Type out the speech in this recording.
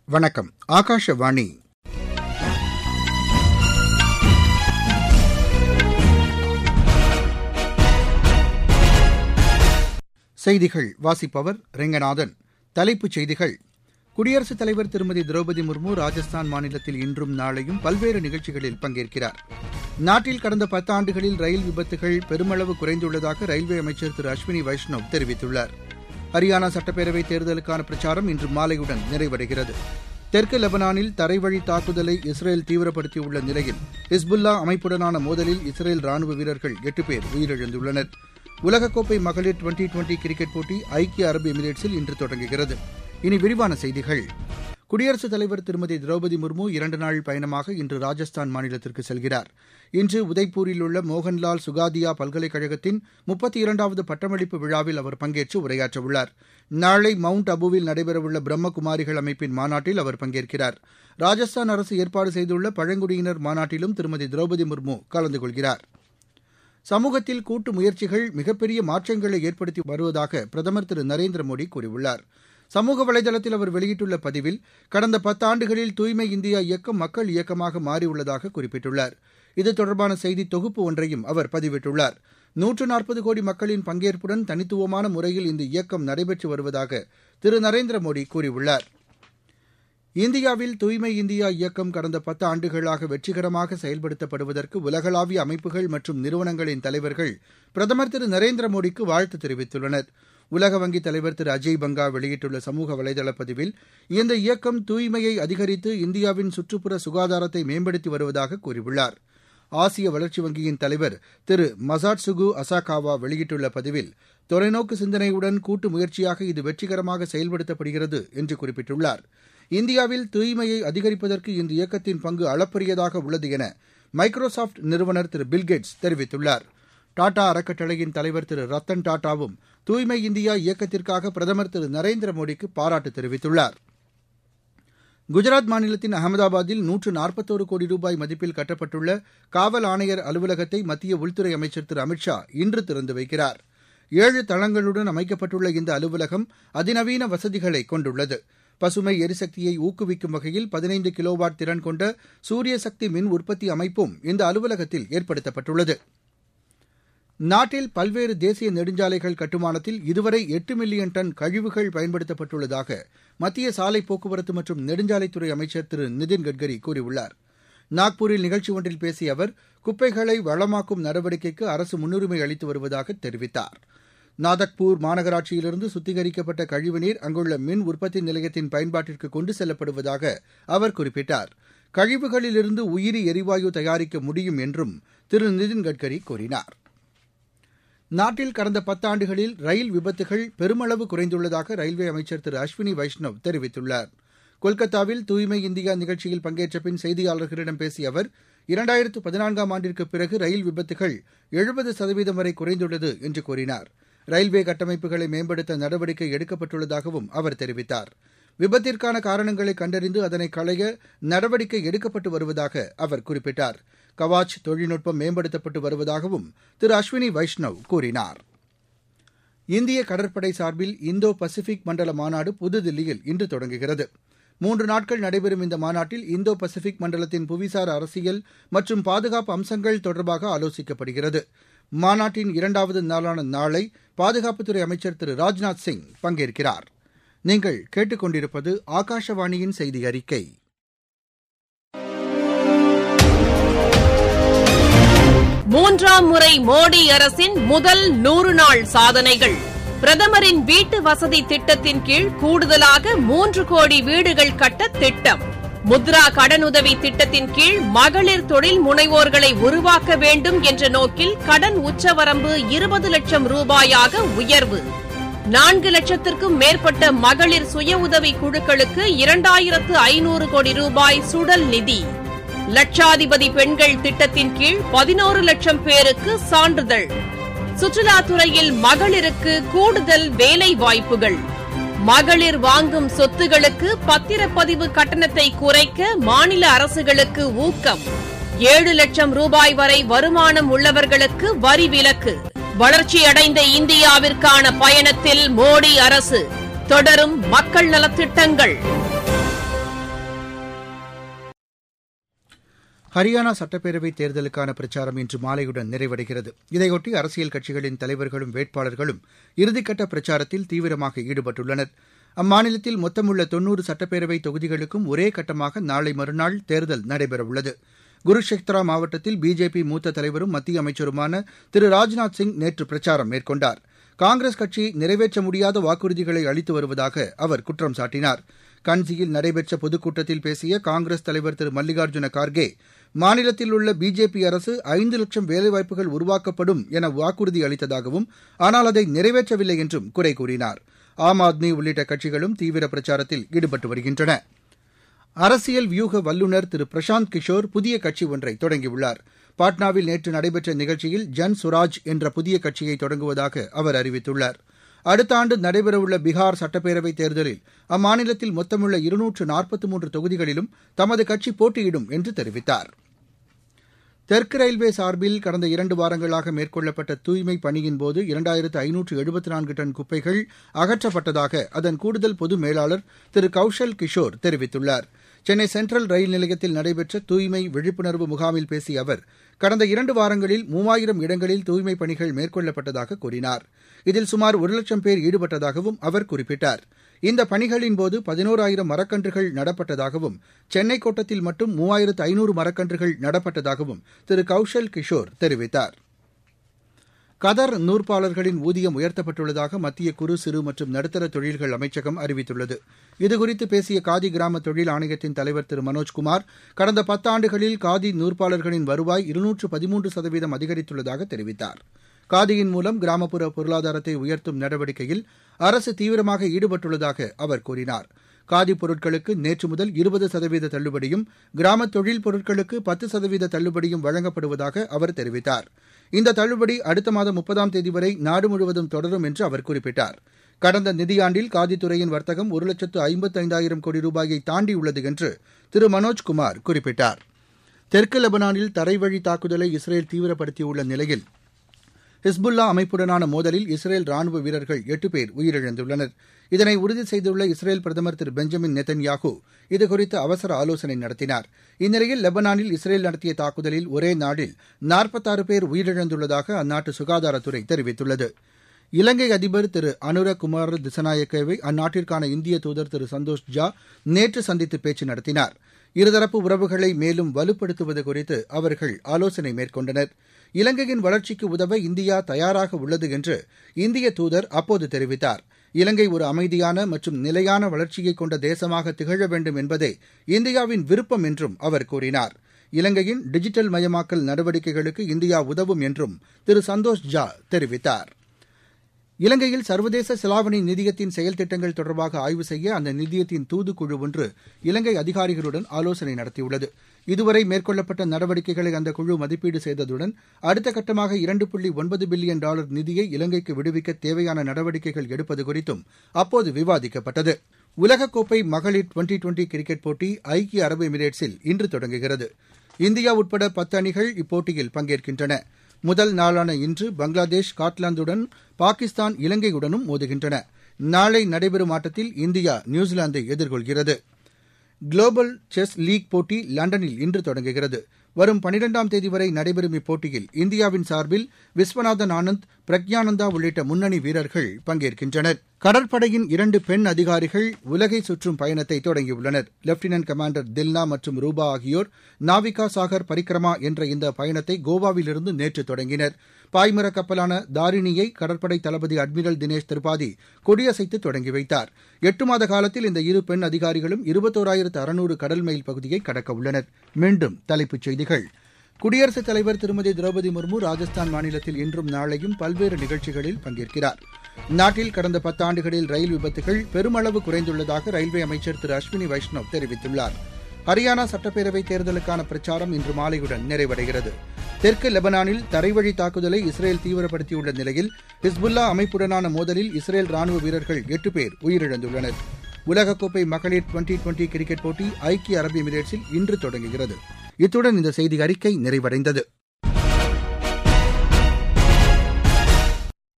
வணக்கம் ஆகாஷவாணி செய்திகள் வாசிப்பவர் ரெங்கநாதன் தலைப்புச் செய்திகள் குடியரசுத் தலைவர் திருமதி திரௌபதி முர்மு ராஜஸ்தான் மாநிலத்தில் இன்றும் நாளையும் பல்வேறு நிகழ்ச்சிகளில் பங்கேற்கிறார் நாட்டில் கடந்த பத்தாண்டுகளில் ரயில் விபத்துகள் பெருமளவு குறைந்துள்ளதாக ரயில்வே அமைச்சர் திரு அஸ்வினி வைஷ்ணவ் தெரிவித்துள்ளார் ஹரியானா சட்டப்பேரவைத் தேர்தலுக்கான பிரச்சாரம் இன்று மாலையுடன் நிறைவடைகிறது தெற்கு லெபனானில் தரைவழி தாக்குதலை இஸ்ரேல் தீவிரப்படுத்தியுள்ள நிலையில் ஹிஸ்புல்லா அமைப்புடனான மோதலில் இஸ்ரேல் ராணுவ வீரர்கள் எட்டு பேர் உயிரிழந்துள்ளனர் உலகக்கோப்பை மகளிர் டுவெண்டி டுவெண்டி கிரிக்கெட் போட்டி ஐக்கிய அரபு எமிரேட்ஸில் இன்று தொடங்குகிறது இனி விரிவான செய்திகள் குடியரசுத் தலைவர் திருமதி திரௌபதி முர்மு இரண்டு நாள் பயணமாக இன்று ராஜஸ்தான் மாநிலத்திற்கு செல்கிறார் இன்று உதய்பூரில் உள்ள மோகன்லால் சுகாதியா பல்கலைக்கழகத்தின் முப்பத்தி இரண்டாவது பட்டமளிப்பு விழாவில் அவர் பங்கேற்று உரையாற்றவுள்ளார் நாளை மவுண்ட் அபுவில் நடைபெறவுள்ள பிரம்மகுமாரிகள் அமைப்பின் மாநாட்டில் அவர் பங்கேற்கிறார் ராஜஸ்தான் அரசு ஏற்பாடு செய்துள்ள பழங்குடியினர் மாநாட்டிலும் திருமதி திரௌபதி முர்மு கலந்து கொள்கிறார் சமூகத்தில் கூட்டு முயற்சிகள் மிகப்பெரிய மாற்றங்களை ஏற்படுத்தி வருவதாக பிரதமர் திரு நரேந்திர மோடி கூறியுள்ளார் சமூக வலைதளத்தில் அவர் வெளியிட்டுள்ள பதிவில் கடந்த பத்தாண்டுகளில் தூய்மை இந்தியா இயக்கம் மக்கள் இயக்கமாக மாறியுள்ளதாக குறிப்பிட்டுள்ளார் இது தொடர்பான செய்தி தொகுப்பு ஒன்றையும் அவர் பதிவிட்டுள்ளார் நூற்று நாற்பது கோடி மக்களின் பங்கேற்புடன் தனித்துவமான முறையில் இந்த இயக்கம் நடைபெற்று வருவதாக திரு நரேந்திர மோடி கூறியுள்ளார் இந்தியாவில் தூய்மை இந்தியா இயக்கம் கடந்த பத்து ஆண்டுகளாக வெற்றிகரமாக செயல்படுத்தப்படுவதற்கு உலகளாவிய அமைப்புகள் மற்றும் நிறுவனங்களின் தலைவர்கள் பிரதமர் திரு நரேந்திர மோடிக்கு வாழ்த்து தெரிவித்துள்ளனர் உலக வங்கி தலைவர் திரு அஜய் பங்கா வெளியிட்டுள்ள சமூக வலைதள பதிவில் இந்த இயக்கம் தூய்மையை அதிகரித்து இந்தியாவின் சுற்றுப்புற சுகாதாரத்தை மேம்படுத்தி வருவதாக கூறியுள்ளார் ஆசிய வளர்ச்சி வங்கியின் தலைவர் திரு மசாட்சுகு அசாகாவா வெளியிட்டுள்ள பதிவில் தொலைநோக்கு சிந்தனையுடன் கூட்டு முயற்சியாக இது வெற்றிகரமாக செயல்படுத்தப்படுகிறது என்று குறிப்பிட்டுள்ளார் இந்தியாவில் தூய்மையை அதிகரிப்பதற்கு இந்த இயக்கத்தின் பங்கு அளப்பரியதாக உள்ளது என மைக்ரோசாப்ட் நிறுவனர் திரு பில்கேட்ஸ் தெரிவித்துள்ளார் டாடா அறக்கட்டளையின் தலைவர் திரு ரத்தன் டாடாவும் தூய்மை இந்தியா இயக்கத்திற்காக பிரதமர் திரு நரேந்திர மோடிக்கு பாராட்டு தெரிவித்துள்ளார் குஜராத் மாநிலத்தின் அகமதாபாத்தில் நூற்று நாற்பத்தோரு கோடி ரூபாய் மதிப்பில் கட்டப்பட்டுள்ள காவல் ஆணையர் அலுவலகத்தை மத்திய உள்துறை அமைச்சர் திரு அமித் ஷா இன்று திறந்து வைக்கிறார் ஏழு தளங்களுடன் அமைக்கப்பட்டுள்ள இந்த அலுவலகம் அதிநவீன வசதிகளை கொண்டுள்ளது பசுமை எரிசக்தியை ஊக்குவிக்கும் வகையில் பதினைந்து கிலோவாட் திறன் கொண்ட சூரிய சக்தி மின் உற்பத்தி அமைப்பும் இந்த அலுவலகத்தில் ஏற்படுத்தப்பட்டுள்ளது நாட்டில் பல்வேறு தேசிய நெடுஞ்சாலைகள் கட்டுமானத்தில் இதுவரை எட்டு மில்லியன் டன் கழிவுகள் பயன்படுத்தப்பட்டுள்ளதாக மத்திய சாலை போக்குவரத்து மற்றும் நெடுஞ்சாலைத்துறை அமைச்சர் திரு நிதின் கட்கரி கூறியுள்ளார் நாக்பூரில் நிகழ்ச்சி ஒன்றில் பேசிய அவர் குப்பைகளை வளமாக்கும் நடவடிக்கைக்கு அரசு முன்னுரிமை அளித்து வருவதாக தெரிவித்தார் நாதக்பூர் மாநகராட்சியிலிருந்து சுத்திகரிக்கப்பட்ட கழிவுநீர் அங்குள்ள மின் உற்பத்தி நிலையத்தின் பயன்பாட்டிற்கு கொண்டு செல்லப்படுவதாக அவர் குறிப்பிட்டார் கழிவுகளிலிருந்து உயிரி எரிவாயு தயாரிக்க முடியும் என்றும் திரு நிதின் கட்கரி கூறினார் நாட்டில் கடந்த பத்தாண்டுகளில் ரயில் விபத்துகள் பெருமளவு குறைந்துள்ளதாக ரயில்வே அமைச்சர் திரு அஸ்வினி வைஷ்ணவ் தெரிவித்துள்ளார் கொல்கத்தாவில் தூய்மை இந்தியா நிகழ்ச்சியில் பங்கேற்ற பின் செய்தியாளர்களிடம் பேசிய அவர் இரண்டாயிரத்து பதினான்காம் ஆண்டிற்கு பிறகு ரயில் விபத்துகள் எழுபது சதவீதம் வரை குறைந்துள்ளது என்று கூறினார் ரயில்வே கட்டமைப்புகளை மேம்படுத்த நடவடிக்கை எடுக்கப்பட்டுள்ளதாகவும் அவர் தெரிவித்தார் விபத்திற்கான காரணங்களை கண்டறிந்து அதனை களைய நடவடிக்கை எடுக்கப்பட்டு வருவதாக அவர் குறிப்பிட்டார் கவாச் தொழில்நுட்பம் மேம்படுத்தப்பட்டு வருவதாகவும் திரு அஸ்வினி வைஷ்ணவ் கூறினார் இந்திய கடற்படை சார்பில் இந்தோ பசிபிக் மண்டல மாநாடு புதுதில்லியில் இன்று தொடங்குகிறது மூன்று நாட்கள் நடைபெறும் இந்த மாநாட்டில் இந்தோ பசிபிக் மண்டலத்தின் புவிசார் அரசியல் மற்றும் பாதுகாப்பு அம்சங்கள் தொடர்பாக ஆலோசிக்கப்படுகிறது மாநாட்டின் இரண்டாவது நாளான நாளை பாதுகாப்புத்துறை அமைச்சர் திரு ராஜ்நாத் சிங் பங்கேற்கிறார் நீங்கள் கேட்டுக்கொண்டிருப்பது ஆகாஷவாணியின் செய்தி அறிக்கை மூன்றாம் முறை மோடி அரசின் முதல் நூறு நாள் சாதனைகள் பிரதமரின் வீட்டு வசதி திட்டத்தின் கீழ் கூடுதலாக மூன்று கோடி வீடுகள் கட்ட திட்டம் முத்ரா கடனுதவி திட்டத்தின் கீழ் மகளிர் தொழில் முனைவோர்களை உருவாக்க வேண்டும் என்ற நோக்கில் கடன் உச்சவரம்பு இருபது லட்சம் ரூபாயாக உயர்வு நான்கு லட்சத்திற்கும் மேற்பட்ட மகளிர் சுய உதவி குழுக்களுக்கு இரண்டாயிரத்து ஐநூறு கோடி ரூபாய் சுடல் நிதி லட்சாதிபதி பெண்கள் திட்டத்தின் கீழ் பதினோரு லட்சம் பேருக்கு சான்றிதழ் சுற்றுலாத்துறையில் மகளிருக்கு கூடுதல் வேலை வாய்ப்புகள் மகளிர் வாங்கும் சொத்துகளுக்கு பத்திரப்பதிவு கட்டணத்தை குறைக்க மாநில அரசுகளுக்கு ஊக்கம் ஏழு லட்சம் ரூபாய் வரை வருமானம் உள்ளவர்களுக்கு வரி விலக்கு வளர்ச்சியடைந்த இந்தியாவிற்கான பயணத்தில் மோடி அரசு தொடரும் மக்கள் நலத்திட்டங்கள் ஹரியானா சட்டப்பேரவைத் தேர்தலுக்கான பிரச்சாரம் இன்று மாலையுடன் நிறைவடைகிறது இதையொட்டி அரசியல் கட்சிகளின் தலைவர்களும் வேட்பாளர்களும் இறுதிக்கட்ட பிரச்சாரத்தில் தீவிரமாக ஈடுபட்டுள்ளனர் அம்மாநிலத்தில் மொத்தமுள்ள தொன்னூறு சட்டப்பேரவை தொகுதிகளுக்கும் ஒரே கட்டமாக நாளை மறுநாள் தேர்தல் நடைபெறவுள்ளது குருஷேத்ரா மாவட்டத்தில் பிஜேபி மூத்த தலைவரும் மத்திய அமைச்சருமான திரு ராஜ்நாத் சிங் நேற்று பிரச்சாரம் மேற்கொண்டார் காங்கிரஸ் கட்சி நிறைவேற்ற முடியாத வாக்குறுதிகளை அளித்து வருவதாக அவர் குற்றம் சாட்டினார் கன்சியில் நடைபெற்ற பொதுக்கூட்டத்தில் பேசிய காங்கிரஸ் தலைவர் திரு மல்லிகார்ஜுன கார்கே மாநிலத்தில் உள்ள பிஜேபி அரசு ஐந்து லட்சம் வேலைவாய்ப்புகள் உருவாக்கப்படும் என வாக்குறுதி அளித்ததாகவும் ஆனால் அதை நிறைவேற்றவில்லை என்றும் குறை கூறினார் ஆம் ஆத்மி உள்ளிட்ட கட்சிகளும் தீவிர பிரச்சாரத்தில் ஈடுபட்டு வருகின்றன அரசியல் வியூக வல்லுநர் திரு பிரசாந்த் கிஷோர் புதிய கட்சி ஒன்றை தொடங்கியுள்ளார் பாட்னாவில் நேற்று நடைபெற்ற நிகழ்ச்சியில் ஜன் சுராஜ் என்ற புதிய கட்சியை தொடங்குவதாக அவர் அறிவித்துள்ளார் அடுத்த ஆண்டு நடைபெறவுள்ள பீகார் சட்டப்பேரவைத் தேர்தலில் அம்மாநிலத்தில் மொத்தமுள்ள இருநூற்று நாற்பத்தி மூன்று தொகுதிகளிலும் தமது கட்சி போட்டியிடும் என்று தெரிவித்தார் தெற்கு ரயில்வே சார்பில் கடந்த இரண்டு வாரங்களாக மேற்கொள்ளப்பட்ட தூய்மைப் பணியின்போது இரண்டாயிரத்து ஐநூற்று எழுபத்தி நான்கு டன் குப்பைகள் அகற்றப்பட்டதாக அதன் கூடுதல் பொது மேலாளர் திரு கௌஷல் கிஷோர் தெரிவித்துள்ளார் சென்னை சென்ட்ரல் ரயில் நிலையத்தில் நடைபெற்ற தூய்மை விழிப்புணர்வு முகாமில் பேசிய அவர் கடந்த இரண்டு வாரங்களில் மூவாயிரம் இடங்களில் தூய்மைப் பணிகள் மேற்கொள்ளப்பட்டதாக கூறினார் இதில் சுமார் ஒரு லட்சம் பேர் ஈடுபட்டதாகவும் அவர் குறிப்பிட்டார் இந்த பணிகளின்போது பதினோராயிரம் மரக்கன்றுகள் நடப்பட்டதாகவும் சென்னை கோட்டத்தில் மட்டும் மூவாயிரத்து ஐநூறு மரக்கன்றுகள் நடப்பட்டதாகவும் திரு கௌஷல் கிஷோர் தெரிவித்தார் கதர் நூற்பாளர்களின் ஊதியம் உயர்த்தப்பட்டுள்ளதாக மத்திய குறு சிறு மற்றும் நடுத்தர தொழில்கள் அமைச்சகம் அறிவித்துள்ளது இதுகுறித்து பேசிய காதி கிராம தொழில் ஆணையத்தின் தலைவர் திரு மனோஜ்குமார் கடந்த பத்தாண்டுகளில் காதி நூற்பாளர்களின் வருவாய் இருநூற்று பதிமூன்று சதவீதம் அதிகரித்துள்ளதாக தெரிவித்தார் காதியின் மூலம் கிராமப்புற பொருளாதாரத்தை உயர்த்தும் நடவடிக்கையில் அரசு தீவிரமாக ஈடுபட்டுள்ளதாக அவர் கூறினார் காதி பொருட்களுக்கு நேற்று முதல் இருபது சதவீத தள்ளுபடியும் கிராம தொழில் பொருட்களுக்கு பத்து சதவீத தள்ளுபடியும் வழங்கப்படுவதாக அவர் தெரிவித்தார் இந்த தள்ளுபடி அடுத்த மாதம் முப்பதாம் தேதி வரை நாடு முழுவதும் தொடரும் என்று அவர் குறிப்பிட்டார் கடந்த நிதியாண்டில் காதித்துறையின் வர்த்தகம் ஒரு லட்சத்து ஐம்பத்தைந்தாயிரம் கோடி ரூபாயை தாண்டியுள்ளது என்று திரு மனோஜ்குமார் குறிப்பிட்டார் தெற்கு லெபனானில் தரைவழி தாக்குதலை இஸ்ரேல் தீவிரப்படுத்தியுள்ள நிலையில் ஹிஸ்புல்லா அமைப்புடனான மோதலில் இஸ்ரேல் ராணுவ வீரர்கள் எட்டு பேர் உயிரிழந்துள்ளனர் இதனை உறுதி செய்துள்ள இஸ்ரேல் பிரதமர் திரு பெஞ்சமின் நெத்தன்யாகு இதுகுறித்து அவசர ஆலோசனை நடத்தினார் இந்நிலையில் லெபனானில் இஸ்ரேல் நடத்திய தாக்குதலில் ஒரே நாளில் நாற்பத்தாறு பேர் உயிரிழந்துள்ளதாக அந்நாட்டு சுகாதாரத்துறை தெரிவித்துள்ளது இலங்கை அதிபர் திரு அனுர குமார் திசநாயக்கவை அந்நாட்டிற்கான இந்திய தூதர் திரு சந்தோஷ் ஜா நேற்று சந்தித்து பேச்சு நடத்தினார் இருதரப்பு உறவுகளை மேலும் வலுப்படுத்துவது குறித்து அவர்கள் ஆலோசனை மேற்கொண்டனர் இலங்கையின் வளர்ச்சிக்கு உதவ இந்தியா தயாராக உள்ளது என்று இந்திய தூதர் அப்போது தெரிவித்தார் இலங்கை ஒரு அமைதியான மற்றும் நிலையான வளர்ச்சியை கொண்ட தேசமாக திகழ வேண்டும் என்பதே இந்தியாவின் விருப்பம் என்றும் அவர் கூறினார் இலங்கையின் டிஜிட்டல் மயமாக்கல் நடவடிக்கைகளுக்கு இந்தியா உதவும் என்றும் திரு சந்தோஷ் ஜா தெரிவித்தார் இலங்கையில் சர்வதேச செலாவணி நிதியத்தின் செயல் திட்டங்கள் தொடர்பாக ஆய்வு செய்ய அந்த நிதியத்தின் தூதுக்குழு ஒன்று இலங்கை அதிகாரிகளுடன் ஆலோசனை நடத்தியுள்ளது இதுவரை மேற்கொள்ளப்பட்ட நடவடிக்கைகளை அந்த குழு மதிப்பீடு செய்ததுடன் அடுத்த கட்டமாக இரண்டு புள்ளி ஒன்பது பில்லியன் டாலர் நிதியை இலங்கைக்கு விடுவிக்க தேவையான நடவடிக்கைகள் எடுப்பது குறித்தும் அப்போது விவாதிக்கப்பட்டது உலகக்கோப்பை மகளிர் டுவெண்டி டுவெண்டி கிரிக்கெட் போட்டி ஐக்கிய அரபு எமிரேட்ஸில் இன்று தொடங்குகிறது இந்தியா உட்பட பத்து அணிகள் இப்போட்டியில் பங்கேற்கின்றன முதல் நாளான இன்று பங்களாதேஷ் ஸ்காட்லாந்துடன் பாகிஸ்தான் இலங்கையுடனும் மோதுகின்றன நாளை நடைபெறும் ஆட்டத்தில் இந்தியா நியூசிலாந்தை எதிர்கொள்கிறது குளோபல் செஸ் லீக் போட்டி லண்டனில் இன்று தொடங்குகிறது வரும் பனிரெண்டாம் தேதி வரை நடைபெறும் இப்போட்டியில் இந்தியாவின் சார்பில் விஸ்வநாதன் ஆனந்த் பிரக்யானந்தா உள்ளிட்ட முன்னணி வீரர்கள் பங்கேற்கின்றனர் கடற்படையின் இரண்டு பெண் அதிகாரிகள் உலகை சுற்றும் பயணத்தை தொடங்கியுள்ளனர் லெப்டினன்ட் கமாண்டர் தில்னா மற்றும் ரூபா ஆகியோர் நாவிகா சாகர் பரிக்ரமா என்ற இந்த பயணத்தை கோவாவிலிருந்து நேற்று தொடங்கினர் பாய்மர கப்பலான தாரிணியை கடற்படை தளபதி அட்மிரல் தினேஷ் திரிபாதி கொடியசைத்து தொடங்கி வைத்தார் எட்டு மாத காலத்தில் இந்த இரு பெண் அதிகாரிகளும் இருபத்தோராயிரத்து அறுநூறு கடல் மைல் பகுதியை கடக்க உள்ளனர் மீண்டும் தலைப்புச் செய்திகள் குடியரசுத் தலைவர் திருமதி திரௌபதி முர்மு ராஜஸ்தான் மாநிலத்தில் இன்றும் நாளையும் பல்வேறு நிகழ்ச்சிகளில் பங்கேற்கிறார் நாட்டில் கடந்த பத்தாண்டுகளில் ரயில் விபத்துகள் பெருமளவு குறைந்துள்ளதாக ரயில்வே அமைச்சர் திரு அஸ்வினி வைஷ்ணவ் தெரிவித்துள்ளார் ஹரியானா சட்டப்பேரவை தேர்தலுக்கான பிரச்சாரம் இன்று மாலையுடன் நிறைவடைகிறது தெற்கு லெபனானில் தரைவழி தாக்குதலை இஸ்ரேல் தீவிரப்படுத்தியுள்ள நிலையில் ஹிஸ்புல்லா அமைப்புடனான மோதலில் இஸ்ரேல் ராணுவ வீரர்கள் எட்டு பேர் உயிரிழந்துள்ளனர் உலகக்கோப்பை மகளிர் டுவெண்டி டுவெண்டி கிரிக்கெட் போட்டி ஐக்கிய அரபு எமிரேட்ஸில் இன்று தொடங்குகிறது இத்துடன் இந்த செய்தி அறிக்கை நிறைவடைந்தது